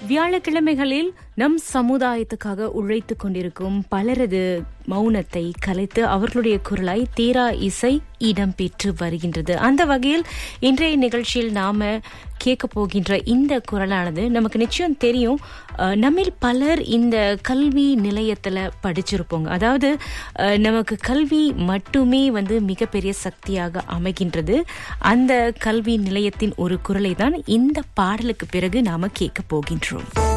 வியாழக்கிழமைகளில் நம் சமுதாயத்துக்காக உழைத்துக் கொண்டிருக்கும் பலரது மௌனத்தை கலைத்து அவர்களுடைய குரலாய் தீரா இசை இடம்பெற்று வருகின்றது அந்த வகையில் இன்றைய நிகழ்ச்சியில் நாம கேட்க போகின்ற இந்த குரலானது நமக்கு நிச்சயம் தெரியும் அஹ், நம்மில் பலர் இந்த கல்வி நிலையத்துல படிச்சிருப்போங்க அதாவது அஹ், நமக்கு கல்வி மட்டுமே வந்து மிகப்பெரிய சக்தியாக அமைகின்றது அந்த கல்வி நிலையத்தின் ஒரு குரலை தான் இந்த பாடலுக்கு பிறகு நாம கேட்க போகின்றோம்